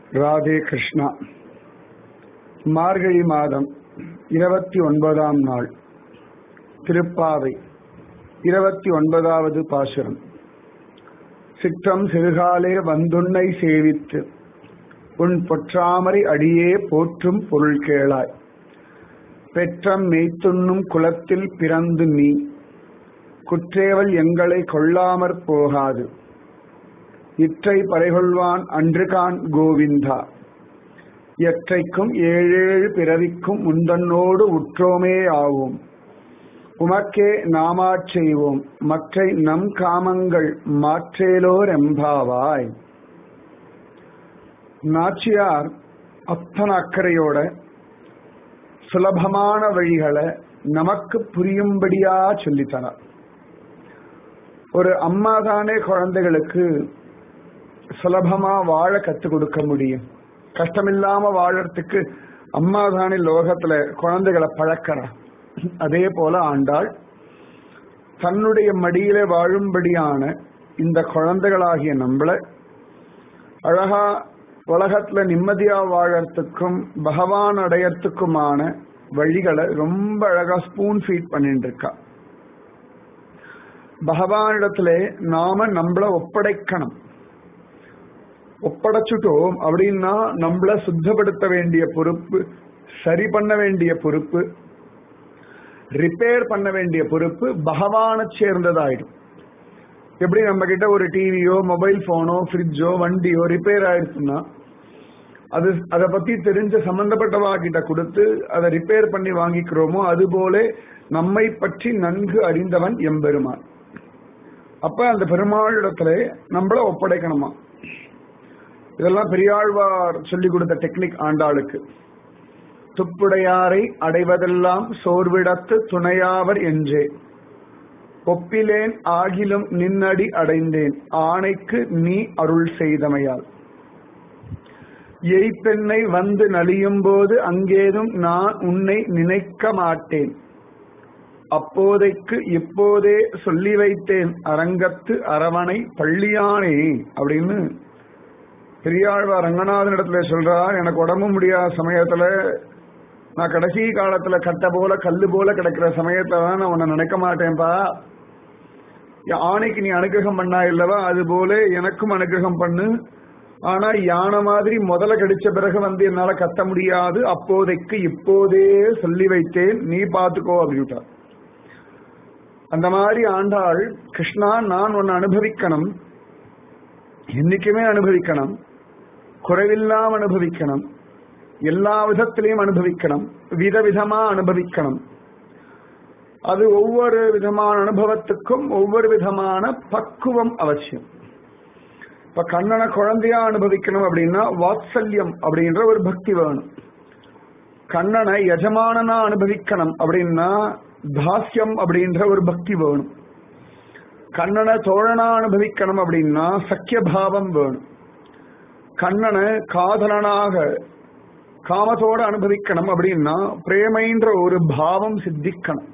ராதே கிருஷ்ணா மார்கழி மாதம் இருபத்தி ஒன்பதாம் நாள் திருப்பாவை இருபத்தி ஒன்பதாவது பாசுரம் சிற்றம் சிறுகாலே வந்துன்னை சேவித்து உன் பொற்றாமரை அடியே போற்றும் பொருள் கேளாய் பெற்றம் மெய்த்துண்ணும் குலத்தில் பிறந்து நீ குற்றேவல் எங்களை கொள்ளாமற் போகாது இற்றை பறைகொள்வான் அன்றுகான் கோவிந்தா எற்றைக்கும் ஏழேழு பிறவிக்கும் முந்தன்னோடு உற்றோமே ஆவோம் உமக்கே நாமாச் செய்வோம் மற்றை நம் காமங்கள் மாற்றேலோர் எம்பாவாய் நாச்சியார் அத்தனை அக்கறையோட சுலபமான வழிகளை நமக்கு புரியும்படியா சொல்லித்தரார் ஒரு அம்மா தானே குழந்தைகளுக்கு சுலபமா வாழ கத்து கொடுக்க முடியும் கஷ்டமில்லாம வாழறதுக்கு அம்மா தானே லோகத்துல குழந்தைகளை பழக்கிறா அதே போல ஆண்டாள் தன்னுடைய மடியில வாழும்படியான இந்த குழந்தைகளாகிய நம்மள அழகா உலகத்துல நிம்மதியா வாழறதுக்கும் பகவான் அடையறதுக்குமான வழிகளை ரொம்ப அழகா ஸ்பூன் ஃபீட் பண்ணிட்டு இருக்கா பகவானிடத்துல நாம நம்மள ஒப்படைக்கணும் ஒப்படைச்சுட்டோம் அப்படின்னா நம்மள சுத்தப்படுத்த வேண்டிய பொறுப்பு சரி பண்ண வேண்டிய பொறுப்பு ரிப்பேர் பண்ண வேண்டிய பொறுப்பு பகவானை சேர்ந்ததாயிடும் எப்படி நம்ம கிட்ட ஒரு டிவியோ மொபைல் போனோ ஃப்ரிட்ஜோ வண்டியோ ரிப்பேர் ஆயிடுச்சுன்னா அது அதை பத்தி தெரிஞ்ச சம்பந்தப்பட்டவா கிட்ட கொடுத்து அதை ரிப்பேர் பண்ணி வாங்கிக்கிறோமோ அதுபோல நம்மை பற்றி நன்கு அறிந்தவன் எம்பெருமான் அப்ப அந்த பெருமாளிடத்துல நம்மள ஒப்படைக்கணுமா இதெல்லாம் பெரியாழ்வார் சொல்லி கொடுத்த டெக்னிக் ஆண்டாளுக்கு துப்புடையாரை அடைவதெல்லாம் சோர்விடத்து துணையாவர் என்றே ஒப்பிலேன் ஆகிலும் நின்னடி அடைந்தேன் ஆணைக்கு நீ அருள் செய்தமையால் எய்ப்பெண்ணை வந்து நலியும் போது அங்கேதும் நான் உன்னை நினைக்க மாட்டேன் அப்போதைக்கு இப்போதே சொல்லி வைத்தேன் அரங்கத்து அரவணை பள்ளியானே அப்படின்னு பெரியாழ்வார் ரங்கநாதன் இடத்துல சொல்றார் எனக்கு உடம்பு முடியாத சமயத்துல நான் கடைசி காலத்துல கட்ட போல கல்லு போல கிடக்கிற சமயத்துல தான் நான் உன்னை நினைக்க மாட்டேன்பா ஆணைக்கு நீ அனுகிரகம் பண்ணா இல்லவா அது போல எனக்கும் அனுகிரகம் பண்ணு ஆனா யானை மாதிரி முதல்ல கடிச்ச பிறகு வந்து என்னால கத்த முடியாது அப்போதைக்கு இப்போதே சொல்லி வைத்தேன் நீ பாத்துக்கோ அப்படின்ட்டா அந்த மாதிரி ஆண்டாள் கிருஷ்ணா நான் உன்னை அனுபவிக்கணும் என்னைக்குமே அனுபவிக்கணும் குறைவில்லாம அனுபவிக்கணும் எல்லா விதத்திலையும் அனுபவிக்கணும் விதவிதமா அனுபவிக்கணும் அது ஒவ்வொரு விதமான அனுபவத்துக்கும் ஒவ்வொரு விதமான பக்குவம் அவசியம் இப்ப கண்ணனை குழந்தையா அனுபவிக்கணும் அப்படின்னா வாத்சல்யம் அப்படின்ற ஒரு பக்தி வேணும் கண்ணனை எஜமானனா அனுபவிக்கணும் அப்படின்னா தாஸ்யம் அப்படின்ற ஒரு பக்தி வேணும் கண்ணனை தோழனா அனுபவிக்கணும் அப்படின்னா சக்கிய பாவம் வேணும் கண்ணனை காதலனாக காமத்தோட அனுபவிக்கணும் அப்படின்னா பிரேமைன்ற ஒரு பாவம் சித்திக்கணும்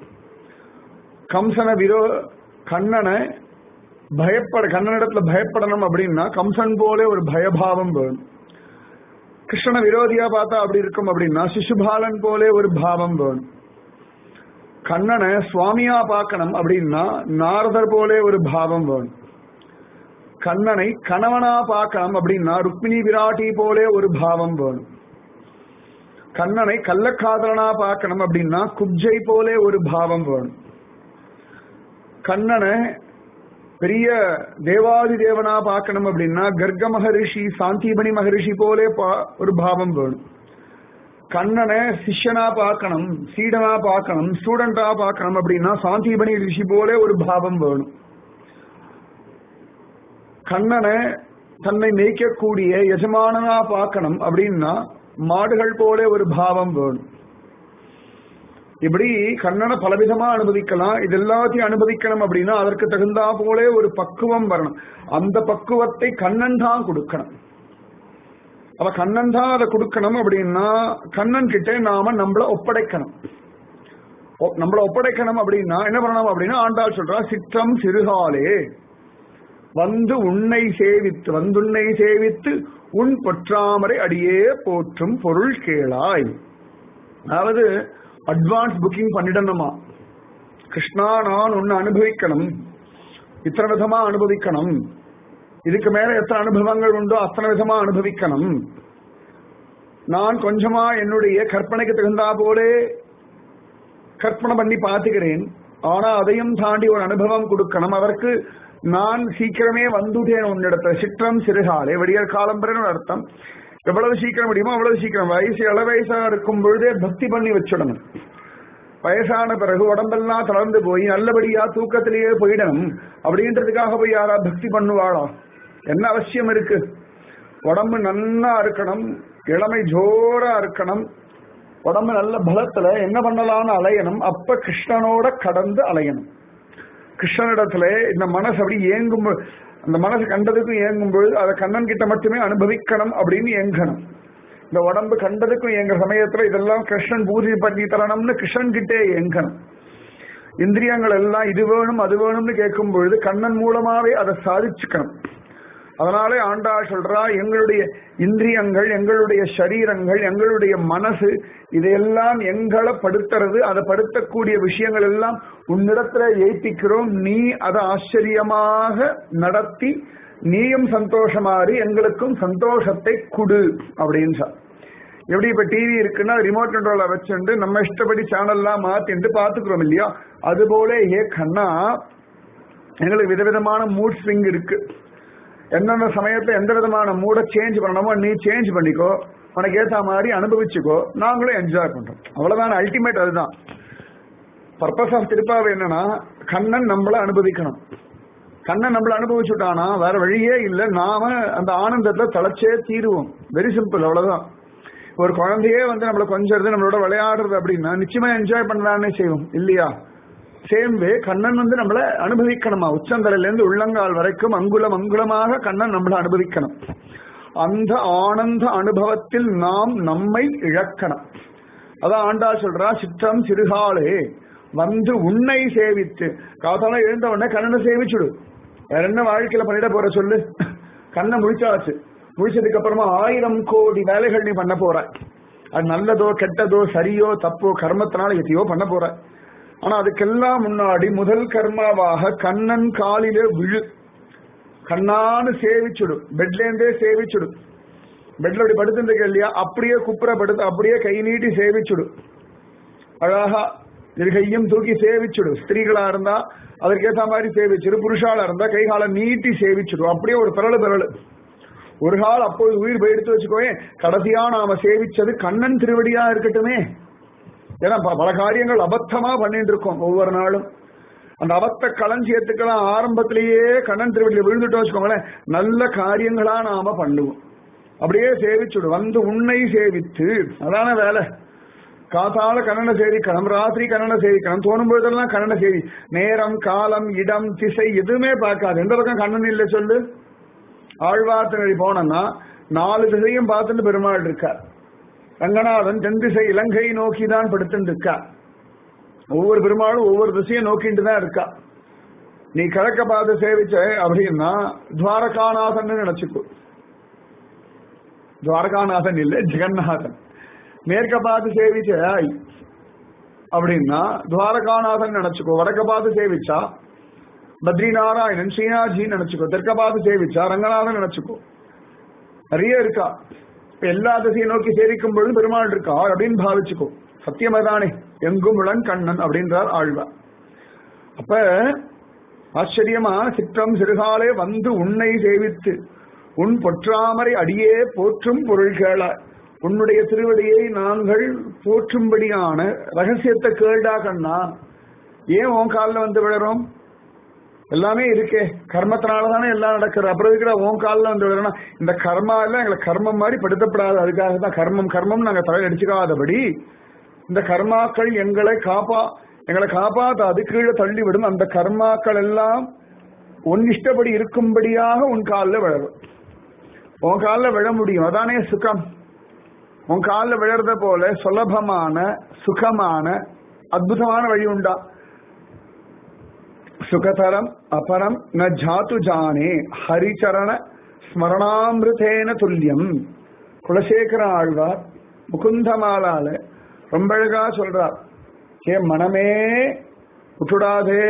கம்சன விரோ கண்ணனை பயப்பட கண்ணனிடத்துல பயப்படணும் அப்படின்னா கம்சன் போல ஒரு பயபாவம் வேணும் கிருஷ்ணன விரோதியா பார்த்தா அப்படி இருக்கும் அப்படின்னா சிசுபாலன் போலே ஒரு பாவம் வேணும் கண்ணனை சுவாமியா பார்க்கணும் அப்படின்னா நாரதர் போலே ஒரு பாவம் வேணும் கண்ணனை கணவனா பார்க்கணும் அப்படின்னா ருக்மிணி விராட்டி போலே ஒரு பாவம் வேணும் கண்ணனை கள்ளக்காதலனா பார்க்கணும் அப்படின்னா குப்ஜை போலே ஒரு பாவம் வேணும் கண்ணனை பெரிய தேவாதி தேவனா பார்க்கணும் அப்படின்னா கர்க மகரிஷி சாந்திபணி மகரிஷி போலே ஒரு பாவம் வேணும் கண்ணனை சிஷ்யனா பார்க்கணும் சீடனா பார்க்கணும் ஸ்டூடெண்டா பார்க்கணும் அப்படின்னா சாந்திபணி ரிஷி போல ஒரு பாவம் வேணும் கண்ணனை தன்னை மேய்க்கக்கூடிய எஜமானனா பார்க்கணும் அப்படின்னா மாடுகள் போல ஒரு பாவம் வேணும் இப்படி கண்ணனை பலவிதமா அனுபவிக்கலாம் இது எல்லாத்தையும் அனுபவிக்கணும் அப்படின்னா அதற்கு தகுந்தா போல ஒரு பக்குவம் வரணும் அந்த பக்குவத்தை கண்ணன் தான் கொடுக்கணும் அவ கண்ணன் தான் அதை கொடுக்கணும் அப்படின்னா கண்ணன் கிட்ட நாம நம்மள ஒப்படைக்கணும் நம்மள ஒப்படைக்கணும் அப்படின்னா என்ன பண்ணணும் அப்படின்னா ஆண்டாள் சொல்றா சிற்றம் சிறுகாலே வந்து உன்னை சேவித்து வந்துன்னை சேவித்து உன் பொற்றாமரை அடியே போற்றும் பொருள் கேளாய் அதாவது அட்வான்ஸ் புக்கிங் பண்ணிடணுமா கிருஷ்ணா நான் உன்னை அனுபவிக்கணும் இத்தனை விதமா அனுபவிக்கணும் இதுக்கு மேல எத்தனை அனுபவங்கள் உண்டோ அத்தனை விதமா அனுபவிக்கணும் நான் கொஞ்சமா என்னுடைய கற்பனைக்கு தகுந்தா போலே கற்பனை பண்ணி பார்த்துக்கிறேன் ஆனா அதையும் தாண்டி ஒரு அனுபவம் கொடுக்கணும் அவருக்கு நான் சீக்கிரமே வந்துட்டேன் உன்னிடத்துல சிற்றம் சிறுகாலே விடியற் காலம்பரன்னு அர்த்தம் எவ்வளவு சீக்கிரம் முடியுமோ அவ்வளவு சீக்கிரம் வயசு இள வயசா இருக்கும் பொழுதே பக்தி பண்ணி வச்சுடணும் வயசான பிறகு உடம்பெல்லாம் தளர்ந்து போய் நல்லபடியா தூக்கத்திலேயே போயிடணும் அப்படின்றதுக்காக போய் யாரா பக்தி பண்ணுவாளா என்ன அவசியம் இருக்கு உடம்பு நன்னா இருக்கணும் இளமை ஜோரா இருக்கணும் உடம்பு நல்ல பலத்துல என்ன பண்ணலாம்னு அலையணும் அப்ப கிருஷ்ணனோட கடந்து அலையணும் கிருஷ்ணனிடத்துல இந்த மனசு அப்படி ஏங்கும் பொ- அந்த மனசு கண்டதுக்கும் ஏங்கும் பொழுது அதை கண்ணன் கிட்ட மட்டுமே அனுபவிக்கணும் அப்படின்னு ஏங்கணும் இந்த உடம்பு கண்டதுக்கும் ஏங்குற சமயத்துல இதெல்லாம் கிருஷ்ணன் பூஜை பண்ணி தரணும்னு கிருஷ்ணன் கிட்டே ஏங்கணும் இந்திரியங்கள் எல்லாம் இது வேணும் அது வேணும்னு கேட்கும் பொழுது கண்ணன் மூலமாவே அதை சாதிச்சுக்கணும் அதனாலே ஆண்டாள் சொல்றா எங்களுடைய இந்திரியங்கள் எங்களுடைய சரீரங்கள் எங்களுடைய மனசு இதையெல்லாம் எங்களை படுத்துறது அதை படுத்தக்கூடிய விஷயங்கள் எல்லாம் உன்னிடத்துல ஏய்ப்பிக்கிறோம் நீ அதை ஆச்சரியமாக நடத்தி நீயும் சந்தோஷமாறி எங்களுக்கும் சந்தோஷத்தை குடு அப்படின்னு சொல். எப்படி இப்ப டிவி இருக்குன்னா ரிமோட் கண்ட்ரோல வச்சுட்டு நம்ம இஷ்டப்படி சேனல்லாம் மாத்திட்டு பாத்துக்கிறோம் இல்லையா அது போல ஏ கண்ணா எங்களுக்கு விதவிதமான மூட் ஸ்விங் இருக்கு எந்தெந்த சமயத்துல எந்த விதமான மூட சேஞ்ச் பண்ணணுமோ நீ சேஞ்ச் பண்ணிக்கோ உனக்கு ஏத்த மாதிரி அனுபவிச்சுக்கோ நாங்களும் என்ஜாய் பண்றோம் அவ்வளவுதான் அல்டிமேட் அதுதான் பர்பஸ் ஆஃப் திருப்பாவை என்னன்னா கண்ணன் நம்மள அனுபவிக்கணும் கண்ணன் நம்மள அனுபவிச்சுட்டானா வேற வழியே இல்லை நாம அந்த ஆனந்தத்துல தலைச்சே தீருவோம் வெரி சிம்பிள் அவ்வளவுதான் ஒரு குழந்தையே வந்து நம்மள கொஞ்சிறது நம்மளோட விளையாடுறது அப்படின்னா நிச்சயமா என்ஜாய் பண்ணலான்னே செய்வோம் இல்லையா சேம் வே கண்ணன் வந்து நம்மள அனுபவிக்கணுமா உச்சந்தலையில இருந்து உள்ளங்கால் வரைக்கும் அங்குலம் அங்குலமாக கண்ணன் நம்மள அனுபவிக்கணும் அந்த ஆனந்த அனுபவத்தில் நாம் நம்மை இழக்கணும் அதான் ஆண்டா சொல்றா சிற்றம் சிறுகாலே வந்து உன்னை சேவித்து காத்தால எழுந்த உடனே கண்ணனை சேவிச்சுடு வேற என்ன வாழ்க்கையில பண்ணிட போற சொல்லு கண்ணை முழிச்சாச்சு முழிச்சதுக்கு அப்புறமா ஆயிரம் கோடி வேலைகள் நீ பண்ண போற அது நல்லதோ கெட்டதோ சரியோ தப்போ கர்மத்தினால எத்தையோ பண்ண போற ஆனா அதுக்கெல்லாம் முன்னாடி முதல் கர்மாவாக கண்ணன் காலிலே விழு கண்ணான்னு சேவிச்சுடு பெட்ல இருந்தே சேவிச்சுடு பெட்ல அப்படி படுத்துருக்க இல்லையா அப்படியே குப்புற படுத்து அப்படியே கை நீட்டி சேவிச்சுடு அழகா இரு கையும் தூக்கி சேவிச்சுடு ஸ்திரீகளா இருந்தா அதற்கேத்த மாதிரி சேவிச்சிடு புருஷாலா இருந்தா கை காலை நீட்டி சேவிச்சுடு அப்படியே ஒரு பிறளு பிறளு ஒரு கால் அப்போது உயிர் போய் எடுத்து வச்சுக்கோயே கடைசியா நாம சேவிச்சது கண்ணன் திருவடியா இருக்கட்டுமே ஏன்னா ப- பல காரியங்கள் அபத்தமா பண்ணிட்டு இருக்கோம் ஒவ்வொரு நாளும் அந்த அபத்த களஞ்சியத்துக்கெல்லாம் ஆரம்பத்திலேயே கண்ணன் திருவடியில விழுந்துட்டோம் வச்சுக்கோங்களேன் நல்ல காரியங்களா நாம பண்ணுவோம் அப்படியே சேவிச்சுடு வந்து உன்னை சேவித்து அதான வேலை காத்தால கண்ணனை சேவிக்கணும் ராத்திரி கண்ணனை சேவிக்கணும் தோணும் பொழுதெல்லாம் கண்ணனை சேவி நேரம் காலம் இடம் திசை எதுவுமே பார்க்காது எந்த பக்கம் கண்ணன் இல்லை சொல்லு ஆழ்வார்த்தனடி போனோம்னா நாலு திசையும் பார்த்துட்டு பெருமாள் இருக்கார் ரங்கநாதன் தென் திசை இலங்கை நோக்கி தான் படுத்துட்டு இருக்கா ஒவ்வொரு பெருமாளும் ஒவ்வொரு திசையை நோக்கிட்டு தான் இருக்கா நீ கிழக்க பார்த்து சேவிச்ச அப்படின்னா துவாரகாநாதன் நினைச்சுக்கோ துவாரகாநாதன் இல்ல ஜெகநாதன் மேற்க பார்த்து சேவிச்சாய் அப்படின்னா துவாரகாநாதன் நினைச்சுக்கோ வடக்க பார்த்து சேவிச்சா பத்ரி நாராயணன் ஸ்ரீநாத்ஜி நினைச்சுக்கோ தெற்க பார்த்து சேவிச்சா ரங்கநாதன் நினைச்சுக்கோ நிறைய இருக்கா இப்ப எல்லா திசையை நோக்கி சேவிக்கும் பொழுது பெருமாள் இருக்கா அப்படின்னு பாவிச்சுக்கோ சத்தியமதானே எங்கும் உளன் கண்ணன் அப்படின்றார் ஆழ்வார் அப்ப ஆச்சரியமா சிற்றம் சிறுகாலே வந்து உன்னை சேவித்து உன் பொற்றாமரை அடியே போற்றும் பொருள்கள உன்னுடைய திருவடியை நாங்கள் போற்றும்படியான ரகசியத்தை கேள்டா கண்ணா ஏன் உன் காலில் வந்து விழறோம் எல்லாமே இருக்கே கர்மத்தினால தானே எல்லாம் நடக்குது அப்புறம் இருக்கிற உன் காலில் வந்து விழறோம்னா இந்த கர்மா எல்லாம் எங்களை கர்மம் மாதிரி படுத்தப்படாது அதுக்காக தான் கர்மம் கர்மம் நாங்கள் தலையில் அடிச்சுக்காதபடி இந்த கர்மாக்கள் எங்களை காப்பா எங்களை காப்பாத்தாது கீழே தள்ளிவிடும் அந்த கர்மாக்கள் எல்லாம் உன் இஷ்டப்படி இருக்கும்படியாக உன் காலில் விழரும் உன் காலில் விழ முடியும் அதானே சுகம் உன் காலில் விழறத போல சுலபமான சுகமான அற்புதமான வழி உண்டா சுகதரம் அபரம் ந ஜாத்து ஜானே ஹரிச்சரண ஸ்மரணாமிருதேன துல்லியம் குலசேகர ஆழ்வார் முகுந்தமாலால ரொம்ப அழகா சொல்றார் ஏ மனமே விட்டுடாதே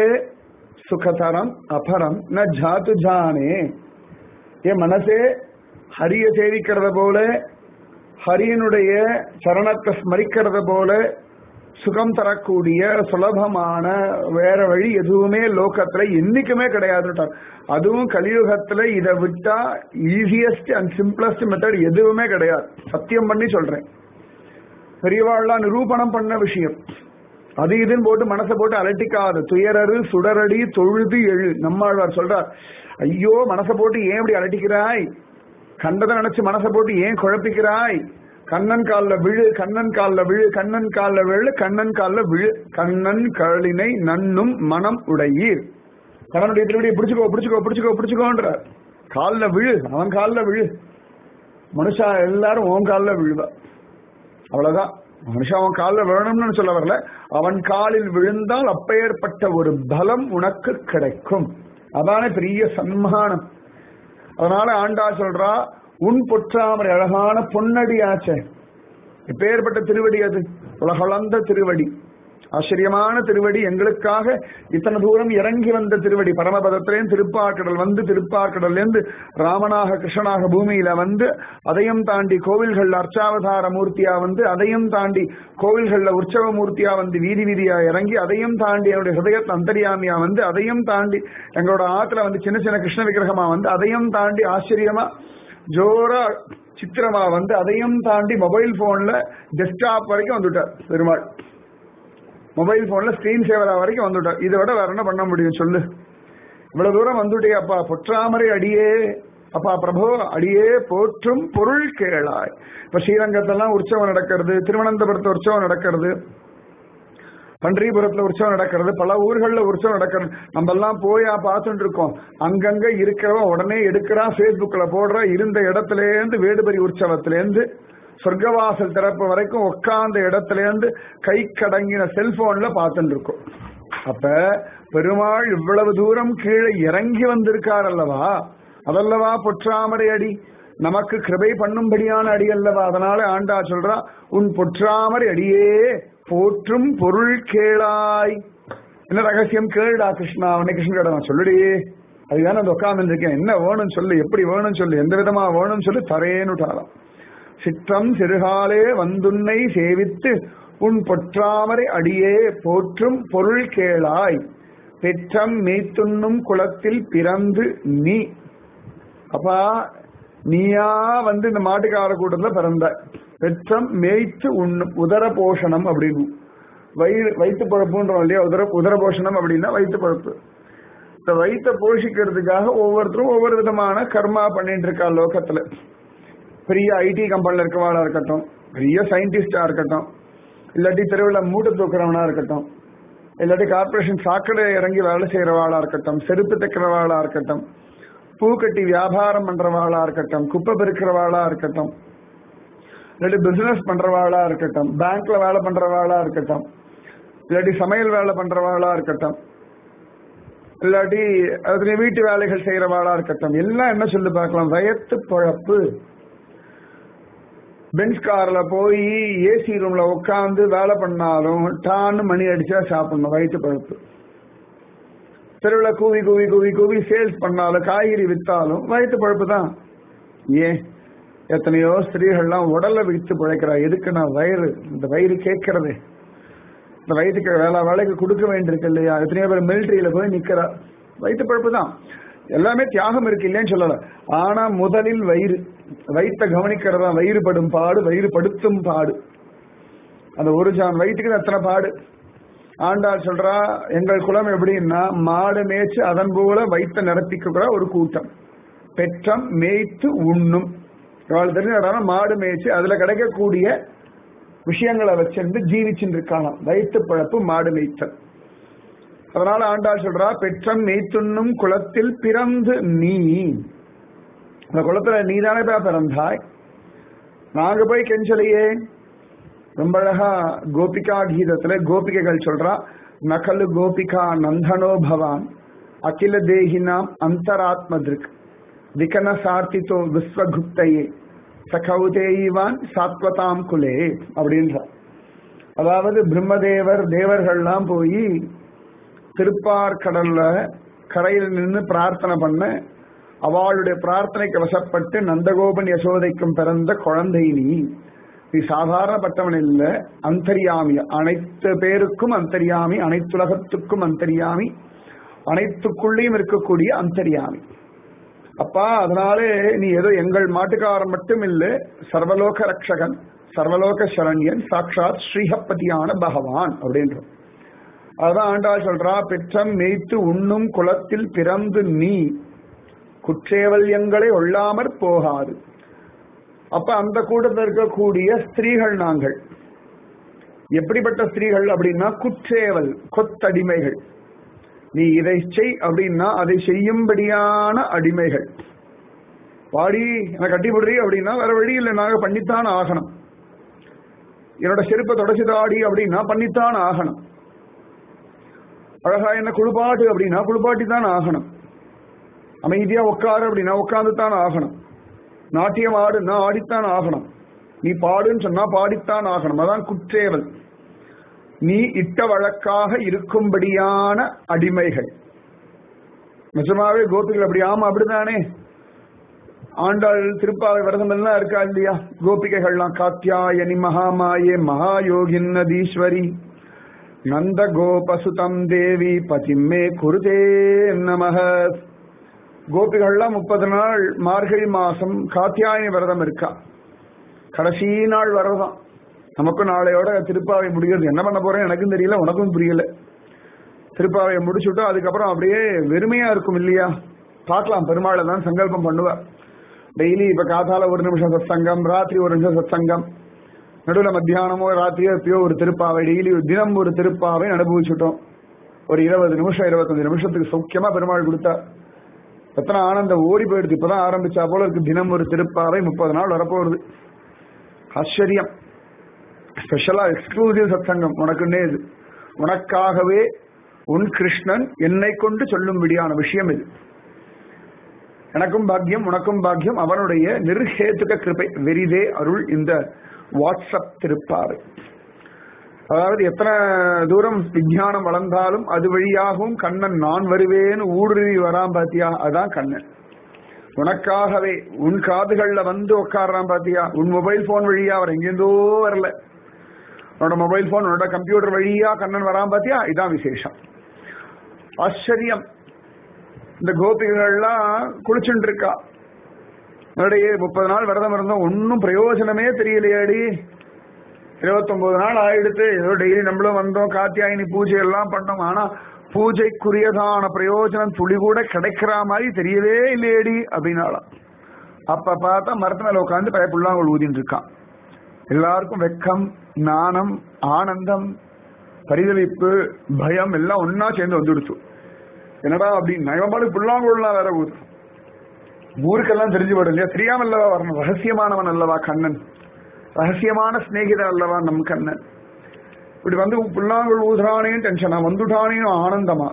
சுகதரம் அபரம் ந ஜாத்து ஜானே என் மனசே ஹரிய சேவிக்கிறத போல ஹரியனுடைய சரணத்தை ஸ்மரிக்கிறத போல சுகம் தரக்கூடிய சுலபமான வேற வழி எதுவுமே லோகத்துல என்னைக்குமே கிடையாதுட்டார் அதுவும் கலியுகத்துல இதை விட்டா ஈஸியஸ்ட் அண்ட் சிம்பிளஸ்ட் மெத்தட் எதுவுமே கிடையாது சத்தியம் பண்ணி சொல்றேன் பெரியவாள்லாம் நிரூபணம் பண்ண விஷயம் அது இதுன்னு போட்டு மனசை போட்டு அலட்டிக்காது துயரரு சுடரடி தொழுது எழு நம்மாழ்வார் சொல்றார் ஐயோ மனசை போட்டு ஏன் இப்படி அலட்டிக்கிறாய் கண்டதை நினைச்சு மனசை போட்டு ஏன் குழப்பிக்கிறாய் கண்ணன் கால்ல விழு கண்ணன் கால்ல விழு கண்ணன் கால்ல விழு கண்ணன் கால்ல விழு கண்ணன் கழினை நன்னும் மனம் உடையீர் கண்ணனுடைய திருவடியை பிடிச்சுக்கோ பிடிச்சுக்கோ பிடிச்சுக்கோ பிடிச்சுக்கோன்றார் கால்ல விழு அவன் கால்ல விழு மனுஷா எல்லாரும் உன் கால்ல விழுவா அவ்வளவுதான் மனுஷன் அவன் காலில் விழணும்னு சொல்ல வரல அவன் காலில் விழுந்தால் அப்பேற்பட்ட ஒரு பலம் உனக்கு கிடைக்கும் அதானே பெரிய சன்மானம் அதனால ஆண்டா சொல்றா உன் பொற்றாமரை அழகான பொன்னடியாச்சே எப்பேற்பட்ட திருவடி அது உலகளந்த திருவடி ஆச்சரியமான திருவடி எங்களுக்காக இத்தனை தூரம் இறங்கி வந்த திருவடி பரமபதத்திலேருந்து திருப்பார்கடல் வந்து திருப்பார்கடல்லேருந்து ராமனாக கிருஷ்ணனாக பூமியில வந்து அதையும் தாண்டி கோவில்கள்ல அர்ச்சாவதார மூர்த்தியா வந்து அதையும் தாண்டி கோவில்கள்ல உற்சவ மூர்த்தியா வந்து வீதி வீதியா இறங்கி அதையும் தாண்டி என்னுடைய ஹிருதயத்தை அந்தரியாமியா வந்து அதையும் தாண்டி எங்களோட ஆத்துல வந்து சின்ன சின்ன கிருஷ்ண விக்கிரகமா வந்து அதையும் தாண்டி ஆச்சரியமா ஜோரா சித்திரமா வந்து அதையும் தாண்டி மொபைல் போன்ல டெஸ்க்டாப் வரைக்கும் வந்துட்டார் பெருமாள் மொபைல் போன்ல ஸ்கிரீன் சேவரா வரைக்கும் வந்துட்டார் இதை விட வேற என்ன பண்ண முடியும் சொல்லு இவ்வளவு தூரம் வந்துட்டே அப்பா பொற்றாமரை அடியே அப்பா பிரபு அடியே போற்றும் பொருள் கேளாய் இப்ப ஸ்ரீரங்கத்தெல்லாம் உற்சவம் நடக்கிறது திருவனந்தபுரத்து உற்சவம் நடக்கிறது பன்றிபுரத்துல உற்சவம் நடக்கிறது பல ஊர்கள்ல உற்சவம் நடக்கிறது நம்ம எல்லாம் போயா பார்த்துட்டு இருக்கோம் அங்கங்க இருக்கிறவன் உடனே எடுக்கிறான் பேஸ்புக்ல போடுறான் இருந்த இடத்துல இருந்து வேடுபரி உற்சவத்துல இருந்து சொர்க்கவாசல் திறப்பு வரைக்கும் உட்கார்ந்த இடத்துல இருந்து கை கடங்கின செல்போன்ல பார்த்துட்டு இருக்கோம் அப்ப பெருமாள் இவ்வளவு தூரம் கீழே இறங்கி வந்திருக்கார் அல்லவா அதல்லவா பொற்றாமரை அடி நமக்கு கிருபை பண்ணும்படியான அடி அல்லவா அதனால ஆண்டா சொல்றா உன் பொற்றாமரை அடியே போற்றும் பொருள் கேளாய் என்ன ரகசியம் கேளுடா கிருஷ்ணா உன்னை கிருஷ்ணன் நான் சொல்லுடி அதுதான் அந்த உட்கார்ந்து இருக்கேன் என்ன வேணும்னு சொல்லு எப்படி வேணும்னு சொல்லு எந்த விதமா வேணும்னு சொல்லி தரேன்னுட்டாராம் சிற்றம் சிறுகாலே வந்துன்னை சேவித்து உன் பொற்றாமரை அடியே போற்றும் பொருள் கேளாய் பெற்றம் மேய்த்துண்ணும் குளத்தில் பிறந்து நீ அப்பா நீயா வந்து இந்த மாட்டுக்கார கூட்டத்துல பிறந்த பெற்றம் மேய்த்து உண்ணும் உதர போஷணம் அப்படின்னு வயிறு வயிற்று பழப்புன்றோம் இல்லையா உதர உதர போஷணம் அப்படின்னா வயிற்று பழப்பு இந்த வயிற்றை போஷிக்கிறதுக்காக ஒவ்வொருத்தரும் ஒவ்வொரு விதமான கர்மா பண்ணிட்டு இருக்கா லோகத்துல பெரிய ஐடி கம்பெனில இருக்கவாளா இருக்கட்டும் பெரிய சயின்டிஸ்டா இருக்கட்டும் இல்லாட்டி தெருவில் மூட்டை தூக்குறவனா இருக்கட்டும் இல்லாட்டி கார்பரேஷன் சாக்கடை இறங்கி வேலை செய்யறவாளா இருக்கட்டும் செருப்பு தைக்கிறவாளா இருக்கட்டும் பூக்கட்டி வியாபாரம் பண்றவாளா இருக்கட்டும் குப்பை பெருக்கிறவாளா இருக்கட்டும் இல்லாட்டி பிசினஸ் பண்றவாளா இருக்கட்டும் பேங்க்ல வேலை பண்றவாளா இருக்கட்டும் இல்லாட்டி சமையல் வேலை பண்றவாளா இருக்கட்டும் இல்லாட்டி அதுல வீட்டு வேலைகள் செய்யறவாளா இருக்கட்டும் எல்லாம் என்ன சொல்லி பார்க்கலாம் வயத்து பழப்பு பென்ஸ் கார்ல போய் ஏசி ரூம்ல உட்காந்து வேலை பண்ணாலும் டான்னு மணி அடிச்சா சாப்பிடணும் வயிற்று பழப்பு தெருவில் கூவி கூவி கூவி கூவி சேல்ஸ் பண்ணாலும் காய்கறி வித்தாலும் வயிற்று பழப்பு தான் ஏன் எத்தனையோ ஸ்திரீகள்லாம் உடலை வித்து பிழைக்கிறா எதுக்கு நான் வயிறு இந்த வயிறு கேட்கறது இந்த வயிற்றுக்கு வேலை வேலைக்கு கொடுக்க வேண்டியிருக்கு இல்லையா எத்தனையோ பேர் மிலிட்டரியில போய் நிக்கிறா வயிற்று பழப்பு தான் எல்லாமே தியாகம் இருக்கு இல்லைன்னு சொல்லல ஆனா முதலில் வயிறு வயிற்ற கவனிக்கிறதா வயிறு படும் பாடு வயிறு படுத்தும் பாடு அந்த ஒரு ஜான் வயிற்றுக்கு அத்தனை பாடு ஆண்டாள் சொல்றா எங்கள் குலம் எப்படின்னா மாடு மேய்ச்சு அதன் போல வைத்த நிரப்பிக்கிற ஒரு கூட்டம் பெற்றம் மேய்த்து உண்ணும் இவாள் தெரிஞ்ச மாடு மேய்ச்சு அதுல கிடைக்கக்கூடிய விஷயங்களை வச்சிருந்து ஜீவிச்சுட்டு இருக்காங்க வயிற்று பழப்பு மாடு மேய்த்தல் அதனால ஆண்டாள் சொல்றா பெற்றம் மெய்த்துண்ணும் குளத்தில் பிறந்து நீ அந்த குளத்துல நீ தானே பிறந்தாய் நாங்க போய் கெஞ்சலையே ரொம்ப அழகா கோபிகா கீதத்துல கோபிகைகள் சொல்றா நகலு கோபிகா நந்தனோ பவான் அகில தேகினாம் அந்தராத்ம திருக் விகன சார்த்தித்தோ விஸ்வகுப்தையே சகௌதேயிவான் சாத்வதாம் குலே அப்படின்றார் அதாவது பிரம்மதேவர் தேவர்கள்லாம் போய் திருப்பார்கடல்ல கரையில் நின்று பிரார்த்தனை பண்ண அவளுடைய பிரார்த்தனைக்கு வசப்பட்டு நந்தகோபன் யசோதைக்கும் பிறந்த குழந்தை நீ நீ சாதாரணப்பட்டவன் இல்ல அந்தரியாமி அனைத்து பேருக்கும் அந்தரியாமி அனைத்துலகத்துக்கும் அந்தரியாமி அனைத்துக்குள்ளேயும் இருக்கக்கூடிய அந்தரியாமி அப்பா அதனாலே நீ ஏதோ எங்கள் மாட்டுக்காரன் மட்டும் இல்ல சர்வலோக ரக்ஷகன் சர்வலோக சரண்யன் சாட்சாத் ஸ்ரீஹப்பதியான பகவான் அப்படின்ற அதான் ஆண்டாள் சொல்றா பெற்றம் மேய்த்து உண்ணும் குலத்தில் பிறந்து நீ குற்றேவல்யங்களை ஒள்ளாமற் போகாது அப்ப அந்த கூட்டத்தில் இருக்கக்கூடிய ஸ்திரீகள் நாங்கள் எப்படிப்பட்ட ஸ்திரீகள் அப்படின்னா குற்றேவல் கொத்தடிமைகள் நீ இதை செய் அப்படின்னா அதை செய்யும்படியான அடிமைகள் வாடி எனக்கு கட்டிவிடுறி அப்படின்னா வேற வழி இல்லை நாங்க பண்ணித்தான் ஆகணும் என்னோட செருப்பை தொடச்சுதாடி அப்படின்னா பண்ணித்தான் ஆகணும் அழகா என்ன குளிப்பாட்டு அப்படின்னா குளிப்பாட்டி தான் ஆகணும் அமைதியா உட்காரு அப்படின்னா உட்கார்ந்து தான் ஆகணும் நாட்டியம் ஆடுன்னா ஆடித்தான் ஆகணும் நீ பாடுன்னு சொன்னா பாடித்தான் ஆகணும் அதான் குற்றேவல் நீ இட்ட வழக்காக இருக்கும்படியான அடிமைகள் நிஜமாவே கோபிகள் அப்படி ஆமா அப்படிதானே ஆண்டாள் திருப்பாவை விரதம் எல்லாம் இருக்கா இல்லையா கோபிகைகள்லாம் காத்தியாயனி மகாமாயே மகாயோகின் நதீஸ்வரி நந்த கோபசுதம் தேவி பதிமே குருதே நமக கோபிகள்லாம் முப்பது நாள் மார்கழி மாசம் காத்தியாயனி விரதம் இருக்கா கடைசி நாள் விரதம் நமக்கும் நாளையோட திருப்பாவை முடிகிறது என்ன பண்ண போறேன் எனக்கும் தெரியல உனக்கும் புரியல திருப்பாவையை முடிச்சுட்டோம் அதுக்கப்புறம் அப்படியே வெறுமையா இருக்கும் இல்லையா பார்க்கலாம் பெருமாளை தான் சங்கல்பம் பண்ணுவா டெய்லி இப்ப காத்தால ஒரு நிமிஷம் சத்சங்கம் ராத்திரி ஒரு நிமிஷம் சத்சங்கம் நடுவில் மத்தியானமோ ராத்திரியோ எப்பயோ ஒரு திருப்பாவை டெய்லி தினம் ஒரு திருப்பாவை அனுபவிச்சுட்டோம் ஒரு இருபது நிமிஷம் இருபத்தஞ்சு நிமிஷத்துக்கு சௌக்கியமா பெருமாள் கொடுத்தா எத்தனை ஆனந்தம் ஓடி போயிடுது இப்பதான் ஆரம்பிச்சா போல இருக்கு தினம் ஒரு திருப்பாவை முப்பது நாள் வரப்போகுது ஆச்சரியம் ஸ்பெஷலா எக்ஸ்க்ளூசிவ் சத்சங்கம் உனக்குன்னே இது உனக்காகவே உன் கிருஷ்ணன் என்னை கொண்டு சொல்லும்படியான விஷயம் இது எனக்கும் பாக்கியம் உனக்கும் பாக்கியம் அவனுடைய நிர்ஹேதுக கிருபை வெரிதே அருள் இந்த வாட்ஸ்அப் திருப்பாவை அதாவது எத்தனை தூரம் விஞ்ஞானம் வளர்ந்தாலும் அது வழியாகவும் கண்ணன் நான் வருவேன்னு ஊடுருவி வரான் பாத்தியா அதான் கண்ணன் உனக்காகவே உன் காதுகள்ல வந்து உட்காடுறான் பாத்தியா உன் மொபைல் போன் வழியா அவர் எங்கேருந்தோ வரல உன்னோட மொபைல் போன் உன்னோட கம்ப்யூட்டர் வழியா கண்ணன் வரான் பாத்தியா இதான் விசேஷம் ஆச்சரியம் இந்த கோபிகள்லாம் குளிச்சுட்டு இருக்கா என்னுடைய முப்பது நாள் விரதம் இருந்தோம் ஒன்னும் பிரயோஜனமே தெரியலையாடி இருபத்தொன்பது நாள் ஆயிடுத்து ஏதோ டெய்லி நம்மளும் வந்தோம் காத்தியாயினி பூஜை எல்லாம் பண்ணோம் ஆனா பூஜைக்குரியதான பிரயோஜனம் துளி கூட கிடைக்கிற மாதிரி தெரியவே இல்லையேடி அப்படின்னாலாம் அப்ப பார்த்தா மரத்து மேல உட்காந்து பய புல்லாங்குழல் ஊதிட்டு இருக்கான் எல்லாருக்கும் வெக்கம் நாணம் ஆனந்தம் பரிதவிப்பு பயம் எல்லாம் ஒன்னா சேர்ந்து வந்துடுச்சு என்னடா அப்படின்னு இவன் புல்லாங்குழலாம் வேற ஊர் ஊருக்கெல்லாம் தெரிஞ்சு போடும் இல்லையா தெரியாம அல்லவா வரணும் ரகசியமானவன் அல்லவா கண்ணன் ரகசியமான சிநேகிதன் அல்லவா நம் கண்ணன் இப்படி வந்து புல்லாங்குழல் ஊதுறானேன்னு டென்ஷனா வந்துட்டானேன்னு ஆனந்தமா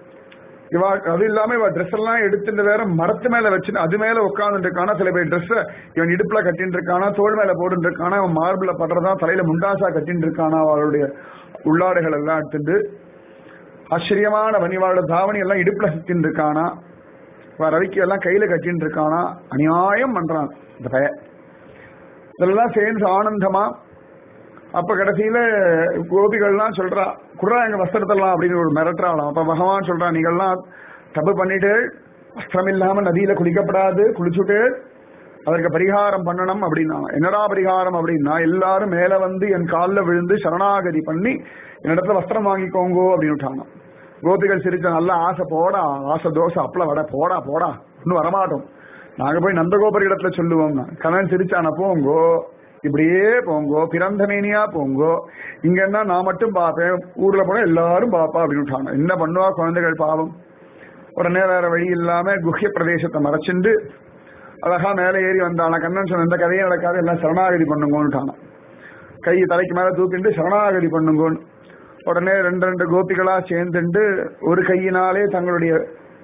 இவா அது இல்லாம இவ ட்ரெஸ் எல்லாம் எடுத்துட்டு வேற மரத்து மேல வச்சு அது மேல உட்கார்ந்துட்டு இருக்கானா சில பேர் ட்ரெஸ் இவன் இடுப்புல கட்டின்னு இருக்கானா தோல் மேல போட்டு இருக்கானா அவன் மார்பிள படுறதா தலையில முண்டாசா கட்டின்னு இருக்கானா அவளுடைய உள்ளாடைகள் எல்லாம் எடுத்துட்டு ஆச்சரியமான வனிவாளோட தாவணி எல்லாம் இடுப்புல சுத்தின்னு இருக்கானா ரவிக்கு எல்லாம் கையில கட்டின்னு இருக்கானா அநியாயம் பண்றான் இந்த பய இதெல்லாம் சேர்ந்து ஆனந்தமா அப்ப கடைசியில கோபிகள்லாம் சொல்றா குடுறா எங்க வஸ்திரத்தெல்லாம் அப்படின்னு ஒரு மிரட்டுறாளாம் அப்ப பகவான் சொல்றா நீங்கள்லாம் தப்பு பண்ணிட்டு வஸ்திரம் இல்லாம நதியில குளிக்கப்படாது குளிச்சுட்டு அதற்கு பரிகாரம் பண்ணணும் அப்படின்னா என்னடா பரிகாரம் அப்படின்னா எல்லாரும் மேல வந்து என் காலில் விழுந்து சரணாகதி பண்ணி என்னிடத்துல வஸ்திரம் வாங்கிக்கோங்கோ அப்படின்னு விட்டாங்க கோபிகள் சிரிச்ச நல்ல ஆசை போடா ஆசை தோசை அப்பள வட போடா போடா இன்னும் வரமாட்டோம் நாங்க போய் நந்தகோபுர இடத்துல சொல்லுவோம் கண்ணன் சிரிச்சான போங்கோ இப்படியே போங்கோ பிறந்தமேனியா போங்கோ இங்க என்ன நான் மட்டும் பார்ப்பேன் ஊர்ல போனா எல்லாரும் பாப்பா அப்படின்னு விட்டாங்க என்ன பண்ணுவா குழந்தைகள் பாவம் உடனே வேற வழி இல்லாம குஹ்ய பிரதேசத்தை மறைச்சிண்டு அழகா மேலே ஏறி வந்தான கண்ணன் சொன்ன இந்த கதையை நடக்காது எல்லாம் சரணாகதி பண்ணுங்கோன்னுட்டான கை தலைக்கு மேல தூக்கிட்டு சரணாகதி பண்ணுங்கோன்னு உடனே ரெண்டு ரெண்டு கோபிகளா சேர்ந்துண்டு ஒரு கையினாலே தங்களுடைய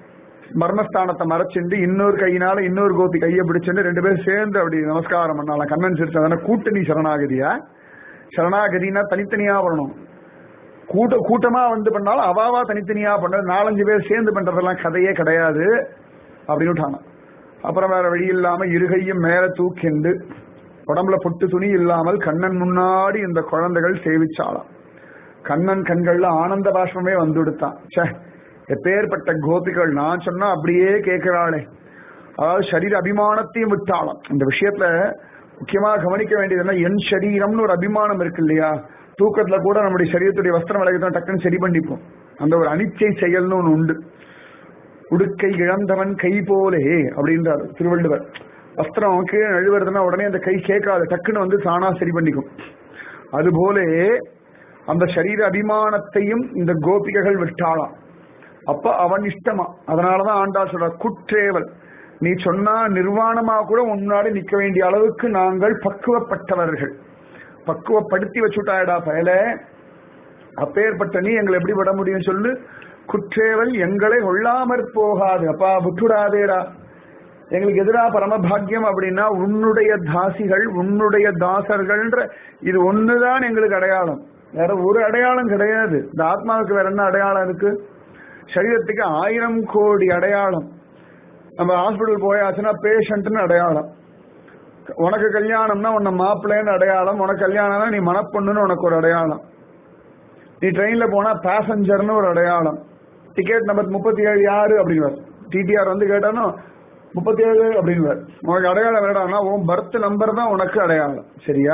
மர்மஸ்தானத்தை மறைச்சிண்டு இன்னொரு கையினால இன்னொரு கோபி கையை பிடிச்சிட்டு ரெண்டு பேரும் சேர்ந்து அப்படி நமஸ்காரம் பண்ணலாம் கண்ணன் சிரிச்சு அதனால கூட்டணி சரணாகதியா சரணாகதினா தனித்தனியா வரணும் கூட்ட கூட்டமா வந்து பண்ணாலும் அவாவா தனித்தனியா பண்ண நாலஞ்சு பேர் சேர்ந்து பண்றதெல்லாம் கதையே கிடையாது அப்படின்னு விட்டாங்க அப்புறம் வேற வழி இல்லாம இருகையும் மேல தூக்கிண்டு உடம்புல பொட்டு துணி இல்லாமல் கண்ணன் முன்னாடி இந்த குழந்தைகள் சேவிச்சாலாம் கண்ணன் கண்கள்ல ஆனந்த பாஷ்பமே வந்து விடுத்தான் ச்சே எப்பேற்பட்ட கோபிகள் நான் சொன்னா அப்படியே கேட்கிறாளே அதாவது சரீர அபிமானத்தையும் விட்டாளாம் இந்த விஷயத்துல முக்கியமா கவனிக்க வேண்டியது என்ன என் சரீரம்னு ஒரு அபிமானம் இருக்கு இல்லையா தூக்கத்துல கூட நம்முடைய சரீரத்துடைய வஸ்திரம் விலகத்தான் டக்குன்னு சரி பண்ணிப்போம் அந்த ஒரு அனிச்சை செயல்னு ஒண்ணு உண்டு உடுக்கை இழந்தவன் கை போலே அப்படின்றார் திருவள்ளுவர் வஸ்திரம் கீழே நழுவுறதுன்னா உடனே அந்த கை கேட்காது டக்குன்னு வந்து தானா சரி பண்ணிக்கும் அதுபோலே அந்த சரீர அபிமானத்தையும் இந்த கோபிகைகள் விட்டாளாம் அப்ப அவன் இஷ்டமா அதனாலதான் ஆண்டா சொல்ற குற்றேவல் நீ சொன்னா நிர்வாணமா கூட முன்னாடி நிக்க வேண்டிய அளவுக்கு நாங்கள் பக்குவப்பட்டவர்கள் பக்குவப்படுத்தி வச்சுட்டாயடா பயல அப்பேற்பட்ட நீ எங்களை எப்படி விட முடியும் சொல்லு குற்றேவல் எங்களை கொள்ளாமற் போகாது அப்பா விட்டுடாதேடா எங்களுக்கு எதிரா பரமபாக்கியம் அப்படின்னா உன்னுடைய தாசிகள் உன்னுடைய தாசர்கள்ன்ற இது ஒண்ணுதான் எங்களுக்கு அடையாளம் வேற ஒரு அடையாளம் கிடையாது இந்த ஆத்மாவுக்கு வேற என்ன அடையாளம் இருக்கு சரீரத்துக்கு ஆயிரம் கோடி அடையாளம் நம்ம ஹாஸ்பிட்டல் போயாச்சுன்னா பேஷண்ட்னு அடையாளம் உனக்கு கல்யாணம்னா உன்னை மாப்பிள்ளைன்னு அடையாளம் உனக்கு கல்யாணம்னா நீ மனப்பொண்ணுன்னு உனக்கு ஒரு அடையாளம் நீ ட்ரெயின்ல போனா பேசஞ்சர்னு ஒரு அடையாளம் டிக்கெட் நம்பர் முப்பத்தி ஏழு யாரு அப்படின்வார் டிடிஆர் வந்து கேட்டானோ முப்பத்தி ஏழு அப்படின்வார் உனக்கு அடையாளம் வேடாம்னா உன் பர்த் நம்பர் தான் உனக்கு அடையாளம் சரியா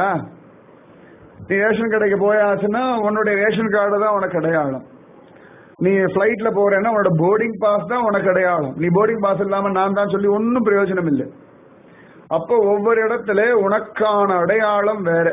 நீ ரேஷன் கடைக்கு போயாச்சுன்னா உன்னுடைய ரேஷன் கார்டு தான் உனக்கு அடையாளம் நீ பிளைட்ல போறேன்னா உன்னோட போர்டிங் பாஸ் தான் உனக்கு அடையாளம் நீ போர்டிங் பாஸ் இல்லாம நான் தான் சொல்லி ஒன்னும் பிரயோஜனம் இல்லை அப்போ ஒவ்வொரு இடத்துல உனக்கான அடையாளம் வேற